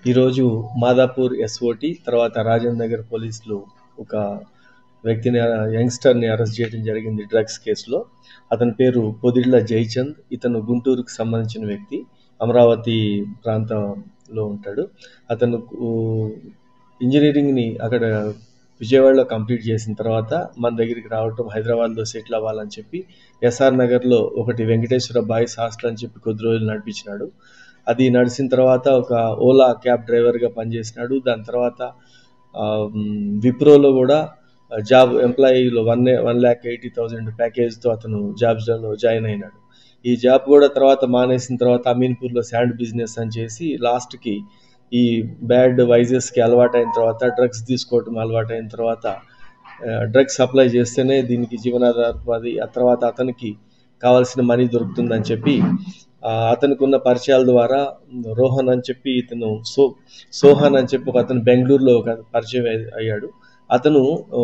ఈరోజు మాదాపూర్ ఎస్ఓటి తర్వాత రాజేంద్ర నగర్ పోలీసులు ఒక వ్యక్తిని యంగ్స్టర్ని అరెస్ట్ చేయడం జరిగింది డ్రగ్స్ కేసులో అతని పేరు పొదిళ్ళ జయచంద్ ఇతను గుంటూరుకు సంబంధించిన వ్యక్తి అమరావతి ప్రాంతంలో ఉంటాడు అతను ఇంజనీరింగ్ని అక్కడ విజయవాడలో కంప్లీట్ చేసిన తర్వాత మన దగ్గరికి రావటం హైదరాబాద్లో సెటిల్ అవ్వాలని చెప్పి ఎస్ఆర్ నగర్లో ఒకటి వెంకటేశ్వర బాయ్స్ హాస్టల్ అని చెప్పి కొద్ది రోజులు నడిపించినాడు అది నడిచిన తర్వాత ఒక ఓలా క్యాబ్ డ్రైవర్గా పనిచేసినాడు దాని తర్వాత ఆ, మ్, విప్రోలో కూడా జాబ్ ఎంప్లాయీలో one one lakh eighty thousand ప్యాకేజ్తో అతను జాబ్స్లో జాయిన్ అయినాడు ఈ జాబ్ కూడా తర్వాత మానేసిన తర్వాత అమీన్పూర్లో శాండ్ బిజినెస్ అని చేసి లాస్ట్కి ఈ బ్యాడ్ వైజెస్కి అలవాటైన తర్వాత డ్రగ్స్ తీసుకోవటం అలవాటైన తర్వాత డ్రగ్స్ సప్లై చేస్తేనే దీనికి జీవనాధారపాది ఆ తర్వాత అతనికి కావాల్సిన మనీ దొరుకుతుందని చెప్పి ఆ, అతనికి ఉన్న పరిచయాల ద్వారా రోహన్ అని చెప్పి ఇతను సో సోహన్ అని చెప్పి ఒక అతను బెంగళూరులో ఒక పరిచయం అయ్య- అయ్యాడు అతను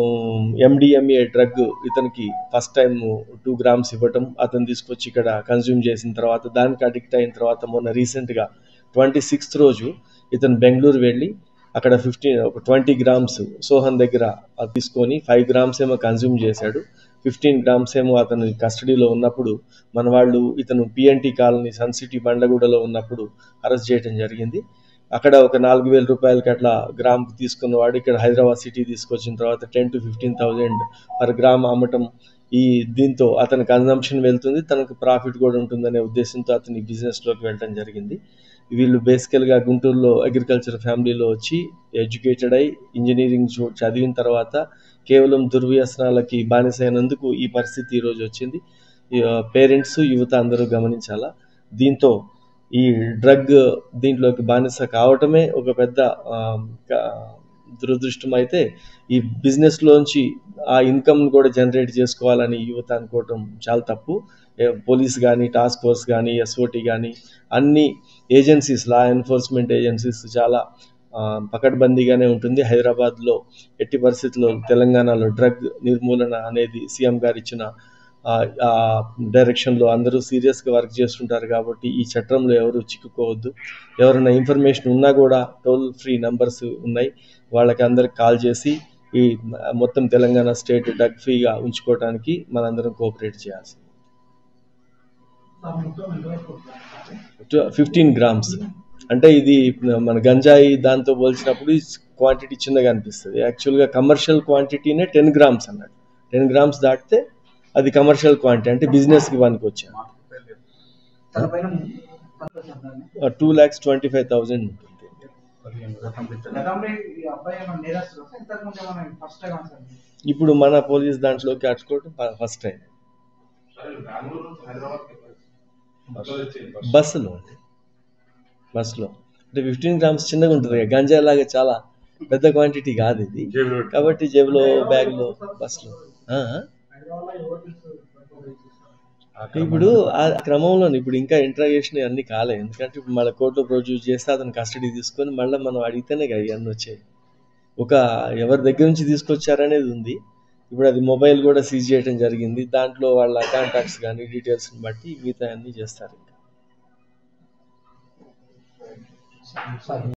ఎండిఎంఏ డ్రగ్ ఇతనికి ఫస్ట్ టైం టూ గ్రామ్స్ ఇవ్వటం అతను తీసుకొచ్చి ఇక్కడ కన్జ్యూమ్ చేసిన తర్వాత దానికి అడిక్ట్ అయిన తర్వాత మొన్న రీసెంట్గా ట్వంటీ సిక్స్త్ రోజు ఇతను బెంగళూరు వెళ్ళి అక్కడ ఫిఫ్టీన్ ఒక ట్వంటీ గ్రామ్స్ సోహన్ దగ్గర అది తీసుకొని ఫైవ్ గ్రామ్స్ ఏమో కన్జ్యూమ్ చేశాడు ఫిఫ్టీన్ గ్రామ్స్ ఏమో అతను కస్టడీలో ఉన్నప్పుడు మన వాళ్ళు ఇతను పిఎన్టీ కాలనీ సన్ సిటీ బండగూడలో ఉన్నప్పుడు అరెస్ట్ చేయడం జరిగింది అక్కడ ఒక నాలుగు వేల రూపాయలకి అట్లా గ్రామ్కి తీసుకున్నవాడు ఇక్కడ హైదరాబాద్ సిటీ తీసుకొచ్చిన తర్వాత ten to fifteen thousand per gram అమ్మటం ఈ దీంతో అతని కన్జంప్షన్ వెళ్తుంది తనకు ప్రాఫిట్ కూడా ఉంటుందనే ఉద్దేశంతో అతని బిజినెస్లోకి వెళ్ళడం జరిగింది వీళ్ళు బేసికల్గా గుంటూరులో అగ్రికల్చర్ ఫ్యామిలీలో వచ్చి ఎడ్యుకేటెడ్ అయి ఇంజనీరింగ్ చూ- చదివిన తర్వాత కేవలం దుర్వ్యసనాలకి బానిసైనందుకు ఈ పరిస్థితి ఈరోజు వచ్చింది పేరెంట్స్ యువత అందరూ గమనించాలా దీంతో ఈ డ్రగ్ దీంట్లోకి బానిస కావటమే ఒక పెద్ద ఆ, క- దురదృష్టం అయితే ఈ బిజినెస్లోంచి ఆ ఇన్కమ్ కూడా జనరేట్ చేసుకోవాలని యువత అనుకోవటం చాలా తప్పు ఏ, పోలీస్ కానీ టాస్క్ ఫోర్స్ కానీ ఎస్ఓటి కానీ అన్ని ఏజెన్సీస్ లా ఎన్ఫోర్స్మెంట్ ఏజెన్సీస్ చాలా ఆ, పకడ్బందీగానే ఉంటుంది హైదరాబాద్లో ఎట్టి పరిస్థితుల్లో తెలంగాణలో డ్రగ్ నిర్మూలన అనేది సీఎం గారు ఇచ్చిన ఆ, ఆ డైరెక్షన్లో అందరూ సీరియస్గా వర్క్ చేస్తుంటారు కాబట్టి ఈ చట్టంలో ఎవరు చిక్కుకోవద్దు ఎవరైనా ఇన్ఫర్మేషన్ ఉన్నా కూడా టోల్ ఫ్రీ నంబర్స్ ఉన్నాయి వాళ్ళకి అందరికి కాల్ చేసి ఈ మొత్తం తెలంగాణ స్టేట్ డ్రగ్ ఫ్రీగా ఉంచుకోవడానికి మనందరం కోఆపరేట్ చేయాల్సింది ఫిఫ్టీన్ గ్రామ్స్ అంటే ఇది మన గంజాయి దాంతో పోల్చినప్పుడు క్వాంటిటీ చిన్నగా అనిపిస్తుంది యాక్చువల్గా కమర్షియల్ క్వాంటిటీనే టెన్ గ్రామ్స్ అన్నట్టు టెన్ గ్రామ్స్ దాటితే అది కమర్షియల్ క్వాంటిటీ అంటే బిజినెస్కి పనికి వచ్చాను తనపైన two lakhs twenty five thousand ఉంటుంది గతంలో ఈ అబ్బాయి ఏమైనా నేరస్తుడు ఇంతకు ముందు ఏమైనా ఫస్ట్ టైం సార్ ఇప్పుడు మన పోలీస్ దాంట్లోకి అడుచుకోవడం ఫస్ట్ టైం బస్సులో అండి బస్సులో అంటే ఫిఫ్టీన్ గ్రామ్స్ చిన్నగా ఉంటుంది కదా, గంజా లాగా చాలా పెద్ద క్వాంటిటీ కాదు ఇది కాబట్టి జేబులో బ్యాగ్లో బస్సులో ఆ? ఇప్పుడు ఆ క్రమంలో ఇప్పుడు ఇంకా ఇంట్రాగేషన్ అన్ని కాలే ఎందుకంటే ఇప్పుడు మళ్ళీ కోర్టులో ప్రొడ్యూస్ చేస్తే అతను కస్టడీ తీసుకొని మళ్ళీ మనం అడిగితేనే కదా ఇవన్నీ వచ్చాయి ఒక ఎవరి దగ్గర నుంచి తీసుకొచ్చారనేది ఉంది ఇప్పుడు అది మొబైల్ కూడా సీజ్ చేయడం జరిగింది దాంట్లో వాళ్ళ కాంటాక్ట్స్ కానీ డీటెయిల్స్ని బట్టి మిగతా అన్నీ చేస్తారు ఇంకా సార్